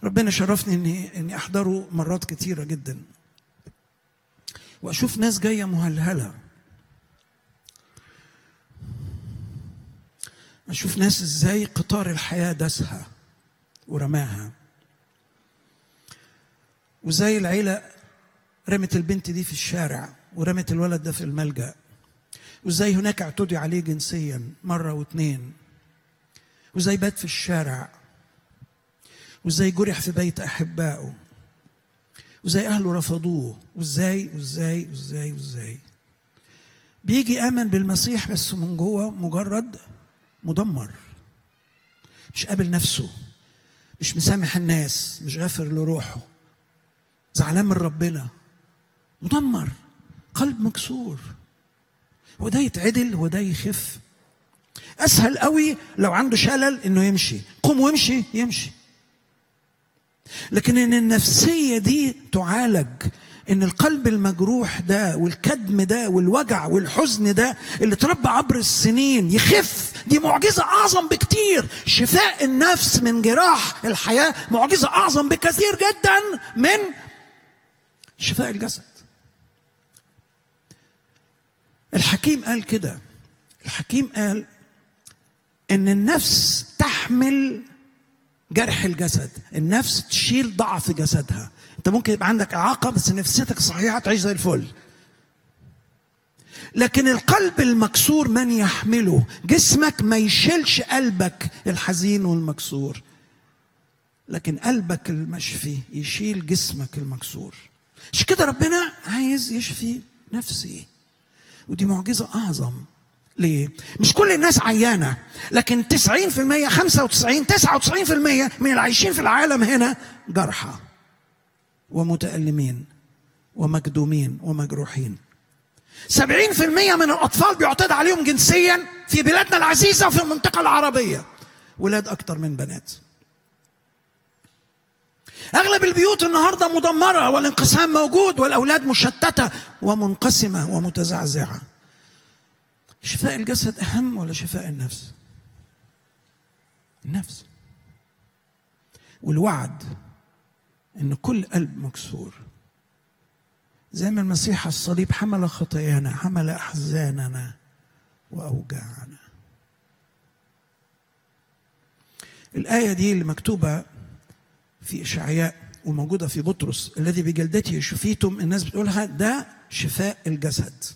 ربنا شرفني اني اني احضره مرات كتيره جدا واشوف ناس جايه مهلهله اشوف ناس ازاي قطار الحياه داسها ورماها وزي العيله رمت البنت دي في الشارع ورمت الولد ده في الملجأ وازاي هناك اعتدي عليه جنسيا مرة واثنين وازاي بات في الشارع وازاي جرح في بيت أحبائه وازاي أهله رفضوه وازاي وازاي وازاي وازاي بيجي آمن بالمسيح بس من جوه مجرد مدمر مش قابل نفسه مش مسامح الناس مش غافر لروحه زعلان من ربنا مدمر قلب مكسور هو ده يتعدل هو ده يخف اسهل قوي لو عنده شلل انه يمشي قوم وامشي يمشي لكن ان النفسيه دي تعالج ان القلب المجروح ده والكدم ده والوجع والحزن ده اللي تربى عبر السنين يخف دي معجزه اعظم بكتير شفاء النفس من جراح الحياه معجزه اعظم بكثير جدا من شفاء الجسد الحكيم قال كده الحكيم قال ان النفس تحمل جرح الجسد النفس تشيل ضعف جسدها انت ممكن يبقى عندك اعاقه بس نفسيتك صحيحه تعيش زي الفل لكن القلب المكسور من يحمله جسمك ما يشيلش قلبك الحزين والمكسور لكن قلبك المشفي يشيل جسمك المكسور مش كده ربنا عايز يشفي نفسي ودي معجزة أعظم ليه؟ مش كل الناس عيانة لكن 90% 95 99% من العايشين في العالم هنا جرحى ومتألمين ومكدومين ومجروحين 70% من الأطفال بيعتدى عليهم جنسيا في بلادنا العزيزة وفي المنطقة العربية ولاد أكتر من بنات اغلب البيوت النهارده مدمره والانقسام موجود والاولاد مشتته ومنقسمه ومتزعزعه شفاء الجسد اهم ولا شفاء النفس النفس والوعد ان كل قلب مكسور زي ما المسيح على الصليب حمل خطايانا حمل احزاننا واوجاعنا الايه دي اللي مكتوبه في إشعياء وموجودة في بطرس الذي بجلدته شفيتم الناس بتقولها ده شفاء الجسد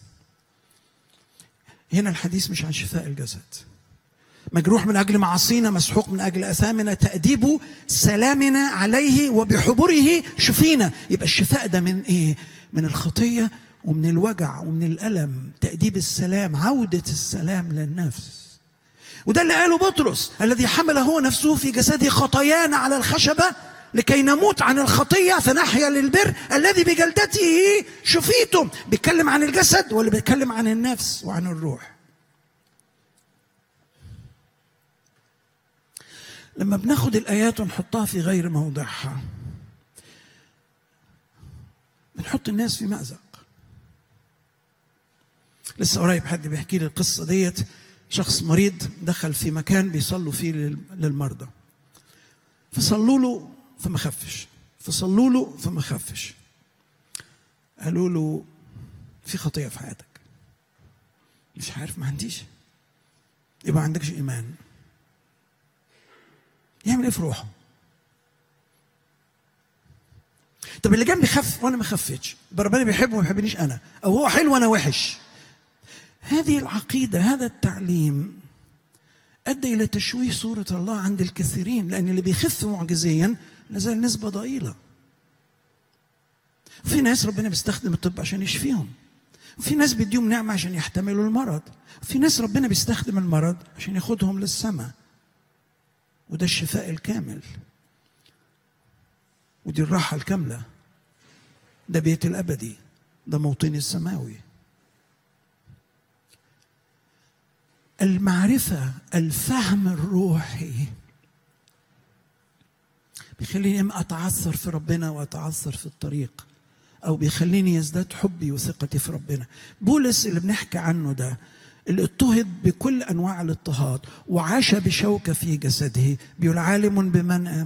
هنا الحديث مش عن شفاء الجسد مجروح من أجل معاصينا مسحوق من أجل أثامنا تأديب سلامنا عليه وبحبره شفينا يبقى الشفاء ده من إيه من الخطية ومن الوجع ومن الألم تأديب السلام عودة السلام للنفس وده اللي قاله بطرس الذي حمل هو نفسه في جسده خطايانا على الخشبة لكي نموت عن الخطية فنحيا للبر الذي بجلدته شفيتم بيتكلم عن الجسد ولا بيتكلم عن النفس وعن الروح لما بناخد الآيات ونحطها في غير موضعها بنحط الناس في مأزق لسه قريب حد بيحكي لي القصة ديت شخص مريض دخل في مكان بيصلوا فيه للمرضى فصلوا له فما خفش فصلوا له فما خفش قالوا له في خطية في حياتك مش عارف ما عنديش يبقى ما عندكش إيمان يعمل إيه في روحه طب اللي جنبي خف وانا ما خفتش ربنا بيحبه وما بيحبنيش انا او هو حلو وانا وحش هذه العقيدة هذا التعليم أدى إلى تشويه صورة الله عند الكثيرين لأن اللي بيخف معجزيا لازال نسبة ضئيلة في ناس ربنا بيستخدم الطب عشان يشفيهم وفي ناس بيديهم نعمة عشان يحتملوا المرض في ناس ربنا بيستخدم المرض عشان ياخدهم للسماء وده الشفاء الكامل ودي الراحة الكاملة ده بيت الأبدي ده موطني السماوي المعرفة الفهم الروحي بيخليني اما اتعثر في ربنا واتعثر في الطريق او بيخليني يزداد حبي وثقتي في ربنا بولس اللي بنحكي عنه ده اللي اضطهد بكل انواع الاضطهاد وعاش بشوكه في جسده بيقول عالم بمن